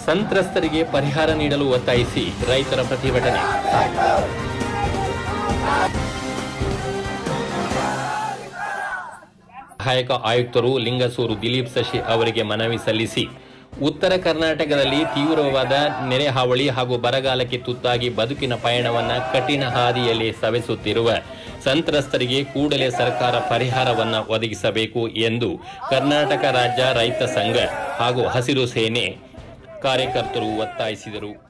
ಸಂತ್ರಸ್ತರಿಗೆ ಪರಿಹಾರ ನೀಡಲು ಒತ್ತಾಯಿಸಿ ರೈತರ ಪ್ರತಿಭಟನೆ ಸಹಾಯಕ ಆಯುಕ್ತರು ಲಿಂಗಸೂರು ದಿಲೀಪ್ ಶಶಿ ಅವರಿಗೆ ಮನವಿ ಸಲ್ಲಿಸಿ ಉತ್ತರ ಕರ್ನಾಟಕದಲ್ಲಿ ತೀವ್ರವಾದ ನೆರೆ ಹಾವಳಿ ಹಾಗೂ ಬರಗಾಲಕ್ಕೆ ತುತ್ತಾಗಿ ಬದುಕಿನ ಪಯಣವನ್ನ ಕಠಿಣ ಹಾದಿಯಲ್ಲಿ ಸವೆಸುತ್ತಿರುವ ಸಂತ್ರಸ್ತರಿಗೆ ಕೂಡಲೇ ಸರ್ಕಾರ ಪರಿಹಾರವನ್ನ ಒದಗಿಸಬೇಕು ಎಂದು ಕರ್ನಾಟಕ ರಾಜ್ಯ ರೈತ ಸಂಘ ಹಾಗೂ ಹಸಿರು ಸೇನೆ ಕಾರ್ಯಕರ್ತರು ಒತ್ತಾಯಿಸಿದರು